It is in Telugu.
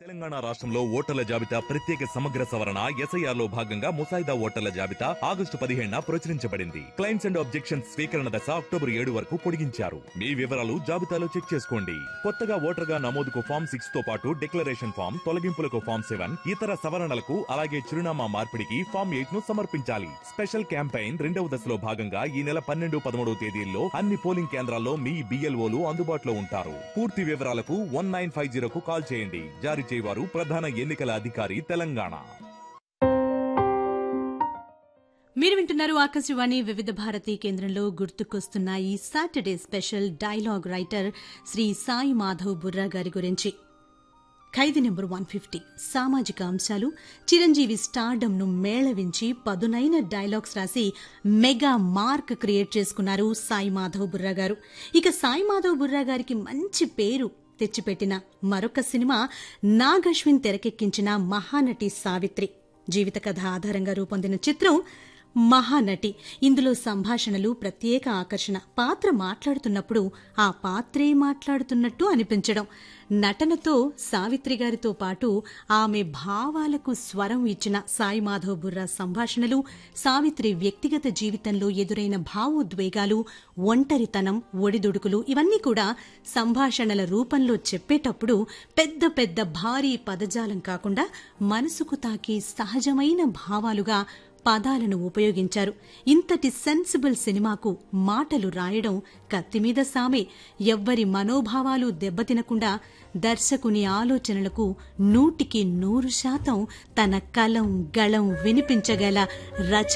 తెలంగాణ రాష్ట్రంలో ఓటర్ల జాబితా ప్రత్యేక సమగ్ర సవరణ ఎస్ఐఆర్ లో భాగంగా ముసాయిదా ఓటర్ల జాబితా ఆగస్టు పదిహేడున ప్రచురించబడింది క్లైమ్స్ అండ్ ఆబ్జెక్షన్స్ స్వీకరణ దశ అక్టోబర్ ఏడు వరకు పొడిగించారు మీ వివరాలు జాబితాలో చెక్ చేసుకోండి కొత్తగా ఓటర్ గా నమోదుకు ఫామ్ సిక్స్ తో పాటు డిక్లరేషన్ ఫామ్ తొలగింపులకు ఫామ్ సెవెన్ ఇతర సవరణలకు అలాగే చిరునామా మార్పిడికి ఫామ్ ఎయిట్ ను సమర్పించాలి స్పెషల్ క్యాంపెయిన్ రెండవ దశలో భాగంగా ఈ నెల పన్నెండు పదమూడవ తేదీల్లో అన్ని పోలింగ్ కేంద్రాల్లో మీ బిఎల్ఓలు అందుబాటులో ఉంటారు పూర్తి వివరాలకు వన్ నైన్ ఫైవ్ జీరోకు కాల్ చేయండి జారీ చేయవారు ప్రధాన ఎన్నికల అధికారి తెలంగాణ మీరు వింటున్నారు ఆకాశవాణి వివిధ భారతి కేంద్రంలో గుర్తుకొస్తున్న ఈ Saturday special dialogue writer Shri Sai Madhav Burra గారి గురించి ఖైదీ నెంబర్ వన్ ఫిఫ్టీ సామాజిక అంశాలు చిరంజీవి స్టార్డమ్ను మేళవించి పదునైన డైలాగ్స్ రాసి మెగా మార్క్ క్రియేట్ చేసుకున్నారు సాయి మాధవ్ బుర్రా గారు ఇక సాయి మాధవ్ బుర్రా గారికి మంచి పేరు తెచ్చిపెట్టిన మరొక సినిమా నాగశ్విన్ తెరకెక్కించిన మహానటి సావిత్రి జీవిత కథ ఆధారంగా రూపొందిన చిత్రం మహానటి ఇందులో సంభాషణలు ప్రత్యేక ఆకర్షణ పాత్ర మాట్లాడుతున్నప్పుడు ఆ పాత్రే మాట్లాడుతున్నట్టు అనిపించడం నటనతో సావిత్రి గారితో పాటు ఆమె భావాలకు స్వరం ఇచ్చిన సాయి మాధవ్ బుర్రా సంభాషణలు సావిత్రి వ్యక్తిగత జీవితంలో ఎదురైన భావోద్వేగాలు ఒంటరితనం ఒడిదుడుకులు ఇవన్నీ కూడా సంభాషణల రూపంలో చెప్పేటప్పుడు పెద్ద పెద్ద భారీ పదజాలం కాకుండా మనసుకు తాకి సహజమైన భావాలుగా పదాలను ఉపయోగించారు ఇంతటి సెన్సిబుల్ సినిమాకు మాటలు రాయడం కత్తిమీద సామే ఎవ్వరి మనోభావాలు దెబ్బతినకుండా దర్శకుని ఆలోచనలకు నూటికి నూరు శాతం తన కలం గళం వినిపించగల రచ